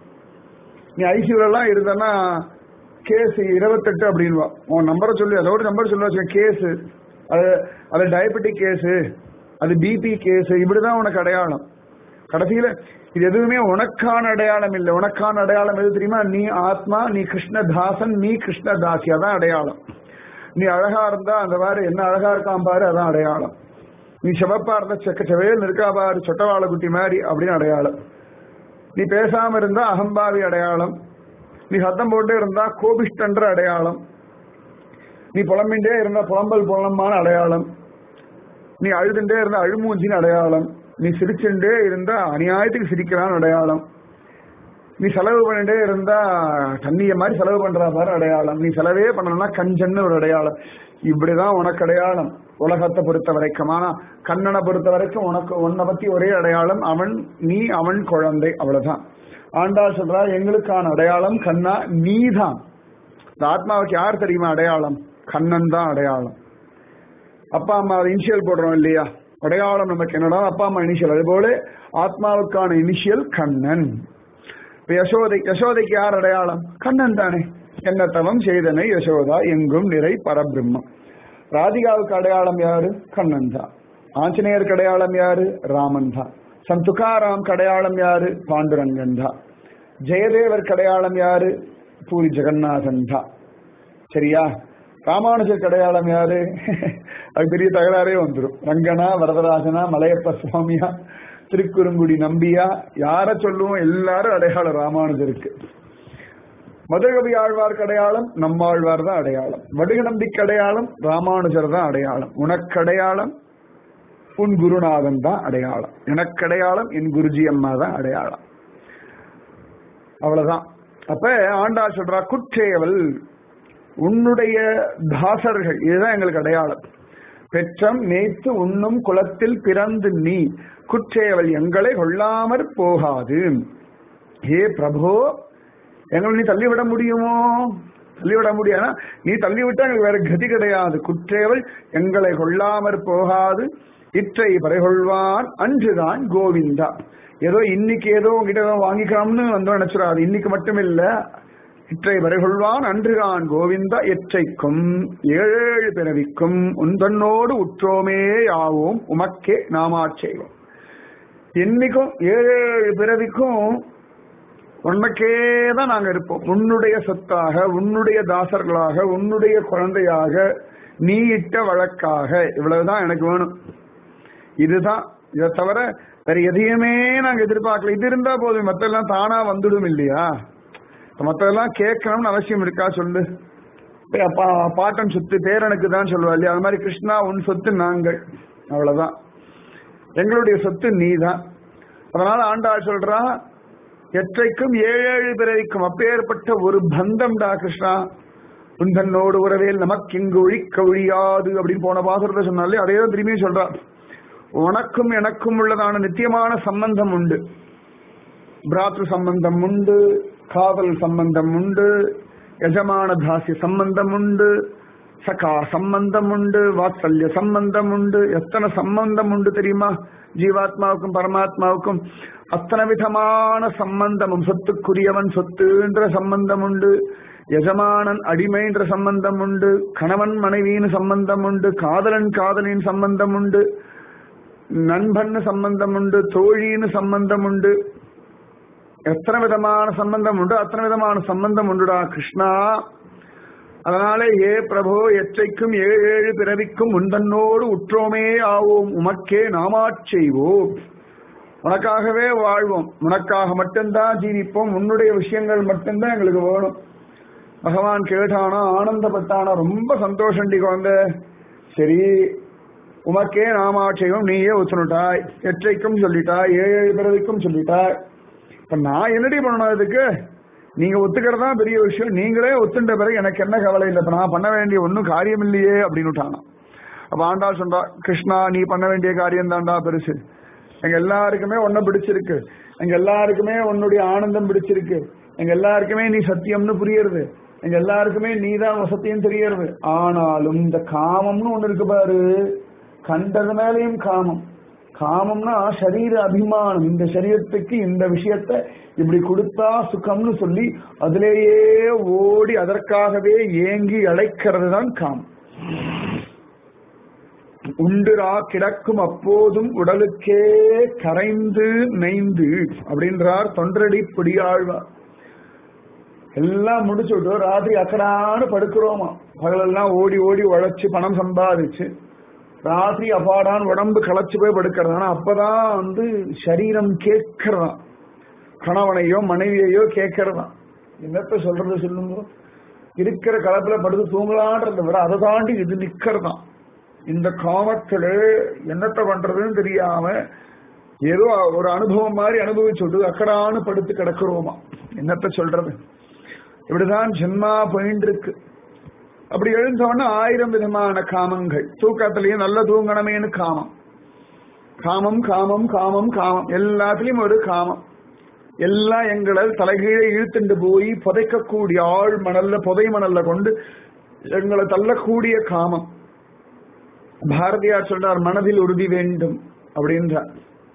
நீ ஐசியூல எல்லாம் இருந்தனா கேஸ் இருபத்தெட்டு அப்படின்வா உன் நம்பரை சொல்லி அதோட நம்பர் சொல்லி கேஸ் அது அது டயபெட்டிக் கேஸ் அது பிபி கேஸ் இப்படிதான் உனக்கு அடையாளம் கடைசியில இது எதுவுமே உனக்கான அடையாளம் இல்லை உனக்கான அடையாளம் எது தெரியுமா நீ ஆத்மா நீ கிருஷ்ணதாசன் நீ கிருஷ்ணதாசி அதான் அடையாளம் நீ அழகா இருந்தா அந்த மாதிரி என்ன அழகா இருக்கான் பாரு அதான் அடையாளம் நீ சிவப்பா இருந்தா செக்க செவையில் இருக்கா பாரு சொட்டவாள குட்டி மாதிரி அப்படின்னு அடையாளம் நீ பேசாம இருந்தா அகம்பாவி அடையாளம் நீ சத்தம் போட்டே இருந்தா கோபிஷ்டன்ற அடையாளம் நீ புலம்பின்றே இருந்தா புலம்பல் புலம்பமான அடையாளம் நீ அழுதுண்டே இருந்தா அழுமூஞ்சின்னு அடையாளம் நீ சிரிச்சுட்டே இருந்தா அநியாயத்துக்கு சிரிக்கிறான்னு அடையாளம் நீ செலவு பண்ணிட்டே இருந்தா தண்ணிய மாதிரி செலவு பண்றா பாரு அடையாளம் நீ செலவே பண்ணலன்னா கஞ்சன்னு ஒரு அடையாளம் இப்படிதான் உனக்கு அடையாளம் உலகத்தை பொறுத்த வரைக்கும் ஆனா கண்ணனை பொறுத்த வரைக்கும் உனக்கு உன்னை பத்தி ஒரே அடையாளம் அவன் நீ அவன் குழந்தை அவ்வளவுதான் ஆண்டாள் சொல்றா எங்களுக்கான அடையாளம் கண்ணா நீதான் இந்த ஆத்மாவுக்கு யார் தெரியுமா அடையாளம் கண்ணன் தான் அடையாளம் அப்பா அம்மா இனிஷியல் போடுறோம் இல்லையா அடையாளம் நமக்கு என்னடா அப்பா அம்மா இனிஷியல் அதுபோல ஆத்மாவுக்கான இனிஷியல் கண்ணன் இப்ப யசோதை யசோதைக்கு யார் அடையாளம் கண்ணன் தானே என்ன தவம் செய்தனை யசோதா எங்கும் நிறை பரபிரம்மம் ராதிகாவுக்கு அடையாளம் யாரு கண்ணன் தான் ஆஞ்சநேயருக்கு அடையாளம் யாரு ராமன் தான் சன் துகாராம் அடையாளம் யாரு பாண்டுரங்கன் தான் ஜெயதேவர் அடையாளம் யாரு பூரி ஜெகநாதன் தான் சரியா ராமானுஜர் அடையாளம் யாரு அது பெரிய தகராறே வந்துடும் ரங்கனா வரதராஜனா மலையப்ப சுவாமியா திருக்குறுங்குடி நம்பியா யார சொல்லுவோம் எல்லாரும் அடையாளம் ராமானுஜருக்கு மதுரகவி ஆழ்வார்க்கு அடையாளம் நம்மாழ்வார் தான் அடையாளம் வடுக நம்பிக்கை அடையாளம் ராமானுஜர் தான் அடையாளம் உனக்கு அடையாளம் உன் குருநாதன் தான் அடையாளம் எனக்கு அடையாளம் என் குருஜி அம்மா தான் அடையாளம் அவ்வளவுதான் அப்ப ஆண்டா சொல்றா குற்றேவல் உன்னுடைய தாசர்கள் இதுதான் எங்களுக்கு அடையாளம் பெற்றம் நேத்து உண்ணும் குலத்தில் பிறந்து நீ குற்றேவல் எங்களை கொள்ளாமற் போகாது ஹே பிரபோ எங்களை நீ தள்ளிவிட முடியுமோ தள்ளிவிட முடியாது நீ தள்ளிவிட்டா எங்களுக்கு வேற கதி கிடையாது குற்றேவல் எங்களை கொள்ளாமற் போகாது இற்றை பறைகொள்வான் அன்றுதான் கோவிந்தா ஏதோ இன்னைக்கு ஏதோ உங்ககிட்ட ஏதோ வாங்கிக்கலாம்னு வந்தோம் நினைச்சிடாது இன்னைக்கு மட்டும் இல்ல இற்றை வரைகொள்வான் அன்றுகான் கோவிந்தா எற்றைக்கும் ஏழேழு பிறவிக்கும் உந்தன்னோடு உற்றோமே யாவோம் உமக்கே நாமாச்செய்வோம் என்னைக்கும் ஏழேழு பிறவிக்கும் உனக்கே தான் நாங்க இருப்போம் உன்னுடைய சொத்தாக உன்னுடைய தாசர்களாக உன்னுடைய குழந்தையாக நீ இட்ட வழக்காக இவ்வளவுதான் எனக்கு வேணும் இதுதான் இதை தவிர வேற எதையுமே நாங்க எதிர்பார்க்கல இது இருந்தா போதும் மத்தெல்லாம் தானா வந்துடும் இல்லையா மத்தெல்லாம் கேட்கணும்னு அவசியம் இருக்கா சொல்லு பே- பா- பாட்டன் சொத்து பேரனுக்கு தான் சொல்லுவா இல்லையா அது மாதிரி கிருஷ்ணா உன் சொத்து நாங்கள் அவ்வளவுதான் எங்களுடைய சொத்து நீதான் அதனால ஆண்டாள் சொல்றா எற்றைக்கும் ஏழேழு பிறவிக்கும் அப்பேற்பட்ட ஒரு பந்தம்டா கிருஷ்ணா உந்தன்னோடு உறவேல் நமக்கு இங்கு ஒழிக்க ஒழியாது அப்படின்னு போன பாசுரத்தை சொன்னாலே அதே தான் திரும்பியும் சொல்றா உனக்கும் எனக்கும் உள்ளதான நித்தியமான சம்பந்தம் உண்டு பிராத்ரு சம்பந்தம் உண்டு காதல் சம்பந்தம் உண்டு யஜமான தாசிய சம்பந்தம் உண்டு சகா சம்பந்தம் உண்டு வாத்சல்ய சம்பந்தம் உண்டு எத்தனை சம்பந்தம் உண்டு தெரியுமா ஜீவாத்மாவுக்கும் பரமாத்மாவுக்கும் அத்தனை விதமான சம்பந்தமும் சொத்துக்குரியவன் சொத்துன்ற சம்பந்தம் உண்டு எஜமானன் அடிமைன்ற சம்பந்தம் உண்டு கணவன் மனைவியின் சம்பந்தம் உண்டு காதலன் காதலின் சம்பந்தம் உண்டு நண்பன் சம்பந்தம் உண்டு தோழின்னு சம்பந்தம் உண்டு எத்தனை விதமான சம்பந்தம் உண்டு அத்தனை விதமான சம்பந்தம் உண்டுடா கிருஷ்ணா அதனாலே ஏ பிரபோ எச்சைக்கும் ஏழு ஏழு பிறவிக்கும் உந்தன்னோடு உற்றோமே ஆவோம் உமக்கே நாமாச் செய்வோம் உனக்காகவே வாழ்வோம் உனக்காக மட்டும்தான் ஜீவிப்போம் உன்னுடைய விஷயங்கள் மட்டும்தான் எங்களுக்கு வேணும் பகவான் கேட்டானா ஆனந்தப்பட்டானா ரொம்ப சந்தோஷண்டி குழந்தை சரி உமக்கே நாமாட்சயம் நீயே ஒத்துனுட்டாய் எற்றைக்கும் சொல்லிட்டாய் ஏழு ஏழு பிறவிக்கும் சொல்லிட்டாய் இப்ப நான் என்னடி பண்ணணும் இதுக்கு நீங்க ஒத்துக்கிறதா பெரிய விஷயம் நீங்களே ஒத்துண்ட பிறகு எனக்கு என்ன கவலை இல்லை இப்ப நான் பண்ண வேண்டிய ஒன்றும் காரியம் இல்லையே அப்படின்னு அப்ப ஆண்டாள் சொல்றா கிருஷ்ணா நீ பண்ண வேண்டிய காரியம் தான்டா பெருசு எங்க எல்லாருக்குமே ஒன்ன பிடிச்சிருக்கு எங்க எல்லாருக்குமே உன்னுடைய ஆனந்தம் பிடிச்சிருக்கு எங்க எல்லாருக்குமே நீ சத்தியம்னு புரியுறது எங்க எல்லாருக்குமே நீதான் சத்தியம் தெரியறது ஆனாலும் இந்த காமம்னு ஒண்ணு இருக்கு பாரு கண்டது மேலேயும் காமம் காமம்னா சரீர அபிமானம் இந்த சரீரத்துக்கு இந்த விஷயத்த இப்படி கொடுத்தா சுகம்னு சொல்லி அதிலேயே ஓடி அதற்காகவே ஏங்கி அழைக்கிறது தான் காமம் உண்டுரா கிடக்கும் அப்போதும் உடலுக்கே கரைந்து நெய்ந்து அப்படின்றார் தொண்டரடி பொடியாழ்வார் எல்லாம் முடிச்சுட்டு ராத்திரி அக்கடான்னு படுக்கிறோமா பகலெல்லாம் ஓடி ஓடி உழைச்சு பணம் சம்பாதிச்சு ராத்திரி அப்பாடான் உடம்பு களைச்சு போய் படுக்கிறதானா அப்பதான் வந்து சரீரம் கேட்கறதாம் கணவனையோ மனைவியையோ கேட்கறதாம் என்னத்த சொல்றது சொல்லுங்க இருக்கிற கலப்புல படுத்து தூங்கலான்றத விட அதை தாண்டி இது நிக்கிறதாம் இந்த காமத்துல என்னத்த பண்றதுன்னு தெரியாம ஏதோ ஒரு அனுபவம் மாதிரி அனுபவிச்சுட்டு அக்கடான்னு படுத்து கிடக்குறோமா என்னத்த சொல்றது இப்படிதான் ஜென்மா போயின்னு இருக்கு அப்படி எழுந்தவொடனே ஆயிரம் விதமான காமங்கள் தூக்கத்திலையும் நல்ல தூங்கணுமேனு காமம் காமம் காமம் காமம் காமம் எல்லாத்துலயும் ஒரு காமம் எல்லாம் எங்களை தலைகீழே இழுத்துண்டு போய் புதைக்கக்கூடிய ஆழ் மணல்ல புதை மணல்ல கொண்டு எங்களை தள்ளக்கூடிய காமம் பாரதியார் சொல்றார் மனதில் உறுதி வேண்டும் அப்படின்றார்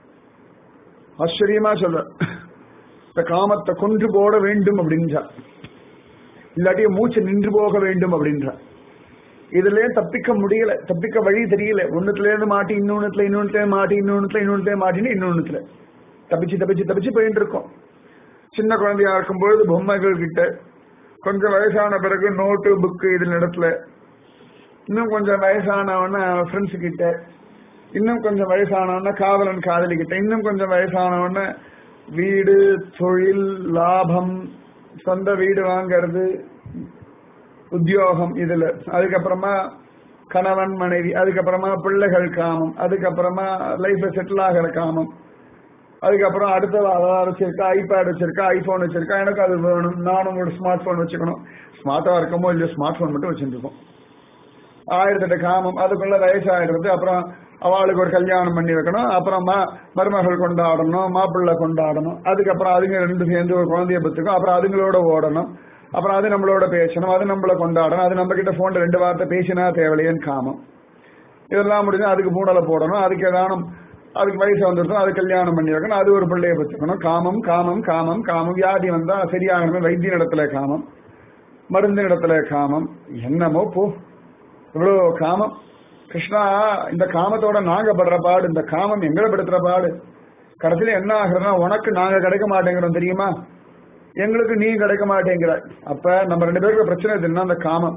ஆச்சரியமா சொல்றார் இந்த காமத்தை கொன்று போட வேண்டும் அப்படின்றார் இல்லாட்டி மூச்சு நின்று போக வேண்டும் அப்படின்றார் இதுல தப்பிக்க முடியல தப்பிக்க வழி தெரியல ஒண்ணுத்துல இருந்து மாட்டி இன்னொன்னுல இன்னொன்னுல மாட்டி இன்னொன்னுல இன்னொன்னுல மாட்டின்னு இன்னொன்னுல தப்பிச்சு தப்பிச்சு தப்பிச்சு போயிட்டு இருக்கோம் சின்ன குழந்தையா இருக்கும் பொழுது பொம்மைகள் கிட்ட கொஞ்சம் வயசான பிறகு நோட்டு புக்கு இது இடத்துல இன்னும் கொஞ்சம் வயசானவன ஃப்ரெண்ட்ஸ் கிட்ட இன்னும் கொஞ்சம் வயசானவன காதலன் காதலி கிட்ட இன்னும் கொஞ்சம் வயசானவன வீடு தொழில் லாபம் சொந்த வீடு வாங்கறது உத்தியோகம் இதுல அதுக்கப்புறமா கணவன் மனைவி அதுக்கப்புறமா பிள்ளைகள் காமம் அதுக்கப்புறமா லைஃப்ல செட்டில் ஆகிற காமம் அதுக்கப்புறம் அடுத்த அதாவது வச்சிருக்கா ஐபேட் வச்சிருக்கா ஐபோன் வச்சிருக்கா எனக்கு அது வேணும் நானும் ஒரு ஸ்மார்ட் போன் வச்சுக்கணும் ஸ்மார்ட்டா இருக்கமோ இல்லையோ ஸ்மார்ட் போன் மட்டும் வச்சுருக்கோம் ஆயிரத்தெட்டு காமம் அதுக்குள்ள வயசாயிடுறது அப்புறம் அவளுக்கு ஒரு கல்யாணம் பண்ணி வைக்கணும் அப்புறமா மருமகள் கொண்டாடணும் மாப்பிள்ளை கொண்டாடணும் அதுக்கப்புறம் அதுங்க ரெண்டு சேர்ந்து ஒரு குழந்தைய பத்துக்கும் அப்புறம் அதுங்களோட ஓடணும் அப்புறம் அது நம்மளோட பேசணும் அது நம்மள கொண்டாடணும் அது நம்ம கிட்ட போன்ல ரெண்டு வார்த்தை பேசினா தேவையில்லையேன்னு காமம் இதெல்லாம் முடிஞ்சா அதுக்கு மூடலை போடணும் அதுக்கு ஏதானும் அதுக்கு வயசு வந்துருக்கும் அது கல்யாணம் பண்ணி வைக்கணும் அது ஒரு பிள்ளைய பத்துக்கணும் காமம் காமம் காமம் காமம் வியாதி வந்தா சரியாகணும் வைத்திய இடத்துல காமம் மருந்து இடத்துல காமம் என்னமோ போ இவ்வளோ காமம் கிருஷ்ணா இந்த காமத்தோட நாங்க படுற பாடு இந்த காமம் எங்களை படுத்துற பாடு கடைசியில என்ன ஆகுறதுன்னா உனக்கு நாங்க கிடைக்க மாட்டேங்கிறோம் தெரியுமா எங்களுக்கு நீ கிடைக்க மாட்டேங்கிற அப்ப நம்ம ரெண்டு பேருக்கு பிரச்சனை எதுன்னா அந்த காமம்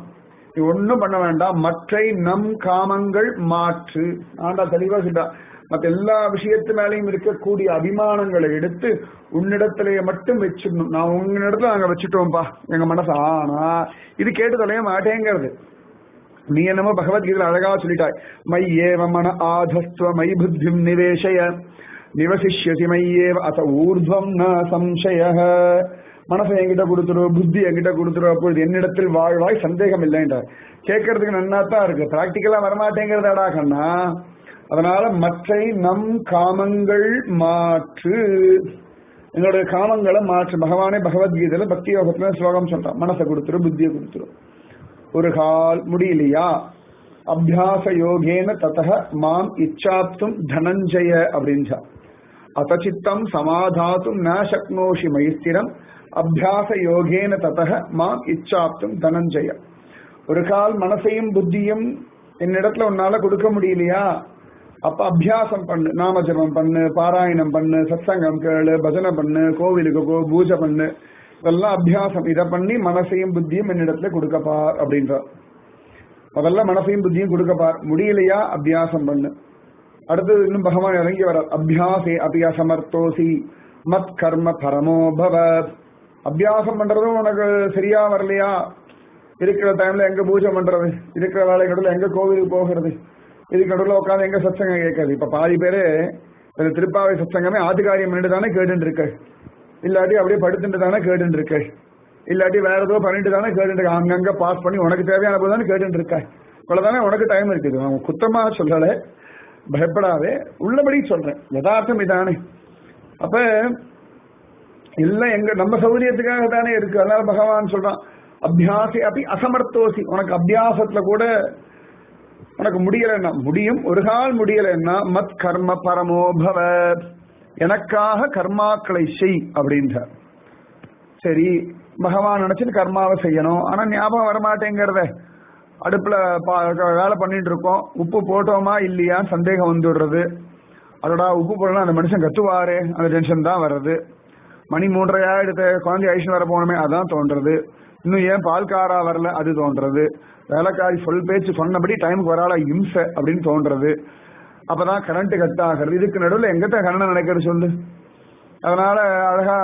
நீ ஒன்னும் பண்ண வேண்டாம் மற்றை நம் காமங்கள் மாற்று ஆண்டா தெளிவா சொல்றா மத்த எல்லா விஷயத்து மேலையும் இருக்கக்கூடிய அபிமானங்களை எடுத்து உன்னிடத்திலேயே மட்டும் வச்சிடணும் நான் உன்னிடத்துல நாங்க வச்சுட்டோம்ப்பா எங்க மனசு ஆனா இது கேட்டு தொலைய மாட்டேங்கிறது நீ என்னமோ பகவத்கீதையில் அழகா சொல்லிட்டாய் மை ஏவ மன ஆதஸ்துவ மை புத்திம் நிவேசய நிவசிஷ்யசி மையேவ அத ஊர்துவம் ந சம்சய மனசை என்கிட்ட கொடுத்துரு புத்தி என்கிட்ட கொடுத்துரு அப்பொழுது என்னிடத்தில் வாழ்வாய் சந்தேகம் இல்லைன்றார் கேட்கறதுக்கு நன்னா தான் இருக்கு பிராக்டிக்கலா வரமாட்டேங்கிறதாடா கண்ணா அதனால மற்றை நம் காமங்கள் மாற்று என்னுடைய காமங்களை மாற்று பகவானே பகவத்கீதையில பக்தி யோகத்துல ஸ்லோகம் சொல்றான் மனசை கொடுத்துரு புத்தியை கொடுத்துரு ஒரு கால் முடியலையா அபியாச யோகேன ததக மாம் இச்சாப்தும் தனஞ்சய அப்படின்றா அத்தச்சித்தம் சமாதாத்தும் ந சக்னோஷி மைஸ்திரம் அபியாச யோகேன ததக மாம் இச்சாப்தும் தனஞ்சய ஒரு கால் மனசையும் புத்தியும் என்னிடத்துல உன்னால கொடுக்க முடியலையா அப்ப அபியாசம் பண்ணு நாமஜபம் பண்ணு பாராயணம் பண்ணு சத்சங்கம் கேளு பஜனை பண்ணு கோவிலுக்கு போ பூஜை பண்ணு இதெல்லாம் அபியாசம் இதை பண்ணி மனசையும் புத்தியும் என்னிடத்துல கொடுக்கப்பார் அப்படின்றார் முதல்ல மனசையும் புத்தியும் கொடுக்கப்பார் முடியலையா அபியாசம் பண்ணு அடுத்தது இன்னும் பகவான் இறங்கி வர அபியாசே அபி அசமர்த்தோசி மத் கர்ம பரமோ பவ அபியாசம் பண்றதும் உனக்கு சரியா வரலையா இருக்கிற டைம்ல எங்க பூஜை பண்றது இருக்கிற வேலை நடுவில் எங்க கோவிலுக்கு போகிறது இதுக்கு நடுவில் உட்காந்து எங்க சத்சங்கம் கேட்கறது இப்ப பாதி பேரு இந்த திருப்பாவை சத்சங்கமே ஆதிகாரியம் பண்ணிட்டு தானே கேட்டுட்டு இருக்கு இல்லாட்டி அப்படியே படுத்துட்டு தானே கேட்டுட்டு இருக்கு இல்லாட்டி வேற ஏதோ பண்ணிட்டு தானே கேட்டுட்டு இருக்க அங்கங்க பாஸ் பண்ணி உனக்கு தேவையான போது தானே கேட்டுட்டு இருக்க இவ்வளவுதானே உனக்கு டைம் இருக்குது நான் குத்தமா சொல்லல பயப்படாதே உள்ளபடி சொல்றேன் யதார்த்தம் இதானே அப்ப எல்லாம் எங்க நம்ம சௌகரியத்துக்காக தானே இருக்கு அதனால பகவான் சொல்றான் அபியாசி அப்படி அசமர்த்தோசி உனக்கு அபியாசத்துல கூட உனக்கு முடியலன்னா முடியும் ஒரு கால் முடியலன்னா மத் கர்ம பரமோபவ எனக்காக கர்மாக்களை செய் அப்படின்றார் சரி பகவான் நினைச்சிட்டு கர்மாவை செய்யணும் ஆனா ஞாபகம் வரமாட்டேங்கிறத அடுப்புல வேலை பண்ணிட்டு இருக்கோம் உப்பு போட்டோமா இல்லையா சந்தேகம் வந்துடுறது அதோட உப்பு போடலாம் அந்த மனுஷன் கத்துவாரே அந்த டென்ஷன் தான் வர்றது மணி மூன்றரையா எடுத்த குழந்தை ஐஷன் வர போனோமே அதான் தோன்றது இன்னும் ஏன் பால்காரா வரல அது தோன்றது வேலைக்காரி சொல் பேச்சு சொன்னபடி டைமுக்கு வரால இம்சை அப்படின்னு தோன்றது அப்பதான் கரண்ட் கட் ஆகிறது இதுக்கு நடுவில் எங்கத்த கரணம் நடக்கிறது சொல்லு அதனால அழகா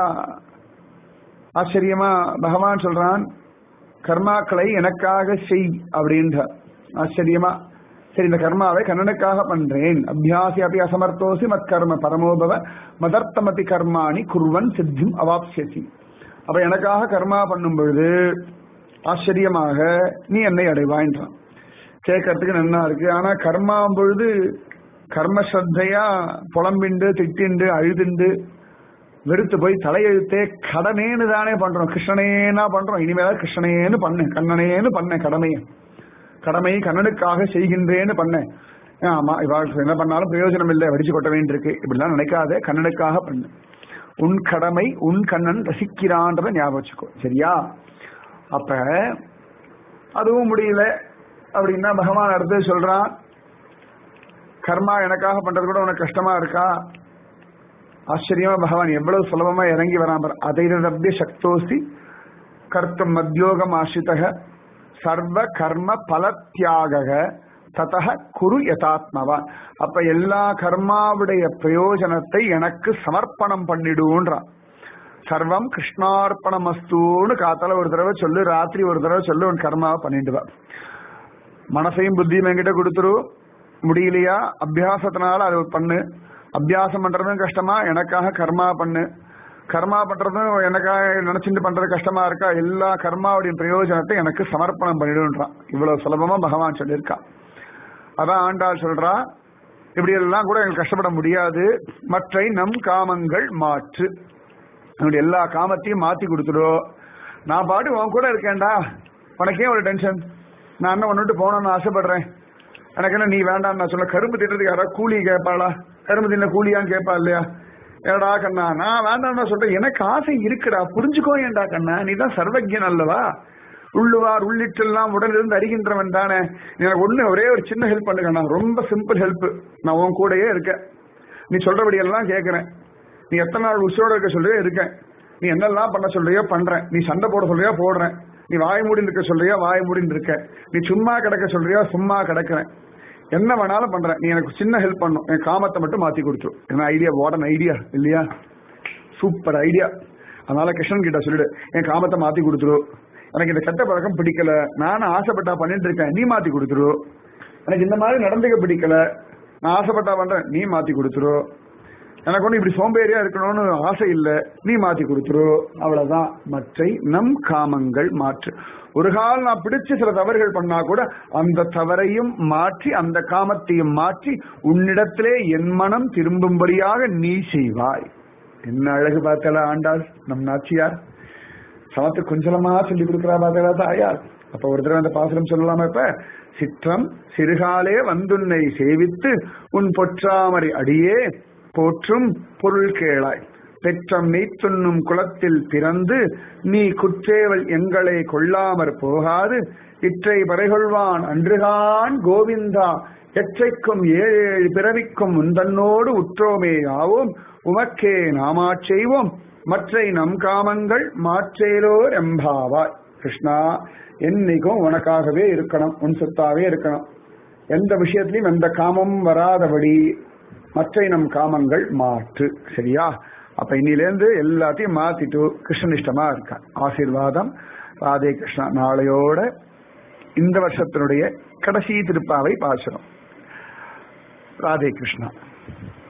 ஆச்சரியமா பகவான் சொல்றான் கர்மாக்களை எனக்காக செய் அப்படின்ற ஆச்சரியமா சரி இந்த கர்மாவை கண்ணனுக்காக பண்றேன் அபியாசி அப்படி அசமர்த்தோசி மத் கர்ம பரமோபவ மதர்த்தமதி கர்மாணி குர்வன் சித்திம் அவாப்சியசி அப்ப எனக்காக கர்மா பண்ணும் பொழுது ஆச்சரியமாக நீ என்னை அடைவாயின்றான் கேட்கறதுக்கு நன்னா இருக்கு ஆனா கர்மா பொழுது கர்ம ஸ்ரத்தையா புலம்பிண்டு திட்டிண்டு அழுதுண்டு வெறுத்து போய் தலையெழுத்தே கடனேன்னு தானே பண்றோம் கிருஷ்ணனேனா பண்றோம் இனிமேல் கிருஷ்ணனேன்னு பண்ணேன் கண்ணனேன்னு பண்ணேன் கடமையை கடமை கண்ணனுக்காக செய்கின்றேன்னு பண்ணேன் ஆமா இவாள் என்ன பண்ணாலும் பிரயோஜனம் இல்லை வடிச்சு கொட்ட வேண்டியிருக்கு இப்படிலாம் நினைக்காதே கண்ணனுக்காக பண்ணு உன் கடமை உன் கண்ணன் ரசிக்கிறான்றத ஞாபகம் வச்சுக்கோ சரியா அப்ப அதுவும் முடியல அப்படின்னா பகவான் அடுத்து சொல்றான் கர்மா எனக்காக பண்றது கூட உனக்கு கஷ்டமா இருக்கா ஆச்சரியமா பகவான் எவ்வளவு சுலபமா இறங்கி வராம அதைரபிய சக்தோசி கர்த்தம் மத்தியோகம் ஆசிரிதக சர்வ கர்ம பல தியாக ததக குரு யதாத்மவான் அப்ப எல்லா கர்மாவுடைய பிரயோஜனத்தை எனக்கு சமர்ப்பணம் பண்ணிடுன்றான் சர்வம் கிருஷ்ணார்ப்பணம் அஸ்தூன்னு காத்தால ஒரு தடவை சொல்லு ராத்திரி ஒரு தடவை சொல்லு உன் கர்மாவை பண்ணிடுவா மனசையும் புத்தியும் என்கிட்ட கொடுத்துரு முடியலையா அபியாசத்தினால அது பண்ணு அபியாசம் பண்றதும் கஷ்டமா எனக்காக கர்மா பண்ணு கர்மா பண்றதும் எனக்காக நினைச்சிட்டு பண்றது கஷ்டமா இருக்கா எல்லா கர்மாவுடைய பிரயோஜனத்தை எனக்கு சமர்ப்பணம் பண்ணிடுன்றான் இவ்வளவு சுலபமா பகவான் சொல்லியிருக்கா அதான் ஆண்டாள் சொல்றா இப்படி எல்லாம் கூட எங்களுக்கு கஷ்டப்பட முடியாது மற்றை நம் காமங்கள் மாற்று என்னுடைய எல்லா காமத்தையும் மாத்தி கொடுத்துடும் நான் பாட்டு உன் கூட இருக்கேன்டா உனக்கே ஒரு டென்ஷன் நான் என்ன ஒன்னுட்டு போகணும்னு ஆசைப்படுறேன் எனக்கு என்ன நீ வேண்டாம் நான் சொல்ல கரும்பு திட்டுறதுக்கு யாராவது கூலி கேட்பாளா கரும்பு தின்ன கூலியான்னு கேட்பா இல்லையா ஏடா கண்ணா நான் வேண்டாம்னா சொல்றேன் எனக்கு ஆசை இருக்குடா புரிஞ்சுக்கோ ஏன்டா கண்ணா நீ தான் சர்வஜன் அல்லவா உள்ளுவார் உள்ளிட்டெல்லாம் உடலிருந்து அறிகின்றவன் தானே எனக்கு ஒண்ணு ஒரே ஒரு சின்ன ஹெல்ப் பண்ணுங்கண்ணா ரொம்ப சிம்பிள் ஹெல்ப் நான் உன் கூடயே இருக்கேன் நீ சொல்றபடி எல்லாம் கேட்கிறேன் நீ எத்தனை நாள் உசுரோட இருக்க சொல்றியோ இருக்கேன் நீ என்னெல்லாம் பண்ண சொல்றியோ பண்றேன் நீ சண்டை போட சொல்றியோ போடுறேன் நீ வாய் மூடின்னு இருக்க சொல்றியா வாய் மூடின்னு இருக்க நீ சும்மா கிடக்க சொல்றியா சும்மா கிடக்கிறேன் என்ன வேணாலும் பண்றேன் நீ எனக்கு சின்ன ஹெல்ப் பண்ணும் என் காமத்தை மட்டும் மாத்தி கொடுத்துரும் என்ன ஐடியா வாடன் ஐடியா இல்லையா சூப்பர் ஐடியா அதனால கிருஷ்ணன் கிட்ட சொல்லிடு என் காமத்தை மாத்தி கொடுத்துரு எனக்கு இந்த கெட்ட பழக்கம் பிடிக்கல நானும் ஆசைப்பட்டா பண்ணிட்டு இருக்கேன் நீ மாத்தி கொடுத்துரு எனக்கு இந்த மாதிரி நடந்துக்க பிடிக்கல நான் ஆசைப்பட்டா பண்றேன் நீ மாத்தி கொடுத்துரு எனக்கு ஒண்ணு இப்படி சோம்பேறியா இருக்கணும்னு ஆசை இல்ல நீ மாத்தி கொடுத்துரு அவ்வளவுதான் மற்றை நம் காமங்கள் மாற்று ஒரு கால் நான் பிடிச்சு சில தவறுகள் பண்ணா கூட அந்த தவறையும் மாற்றி அந்த காமத்தையும் மாற்றி உன்னிடத்திலே என் மனம் திரும்பும்படியாக நீ செய்வாய் என்ன அழகு பார்த்தல ஆண்டாள் நம் நாச்சியார் சமத்து கொஞ்சலமா சொல்லி கொடுக்கிறா பார்த்தா தாயார் அப்ப ஒரு தடவை அந்த பாசுரம் சொல்லலாமா இப்ப சிற்றம் சிறுகாலே வந்துன்னை சேவித்து உன் பொற்றாமரை அடியே போற்றும் பொருள் கேளாய் பெற்றம் மெய்த்துண்ணும் குளத்தில் பிறந்து நீ குற்றேவல் எங்களை கொள்ளாமற் போகாது இற்றை பறைகொள்வான் அன்றுகான் கோவிந்தா எற்றைக்கும் ஏழு ஏழு பிறவிக்கும் உந்தன்னோடு உற்றோமே ஆவோம் உமக்கே நாமாச் செய்வோம் மற்றை நம் காமங்கள் மாற்றேலோர் எம்பாவாய் கிருஷ்ணா என்னைக்கும் உனக்காகவே இருக்கணும் உன் சொத்தாவே இருக்கணும் எந்த விஷயத்திலையும் எந்த காமம் வராதபடி மற்ற நம் காமங்கள் மாற்று சரியா அப்ப இன்னிலேருந்து எல்லாத்தையும் மாத்திட்டு கிருஷ்ணனிஷ்டமா இருக்க ஆசீர்வாதம் ராதே கிருஷ்ணா நாளையோட இந்த வருஷத்தினுடைய கடைசி திருப்பாவை பாசுறோம் ராதே கிருஷ்ணா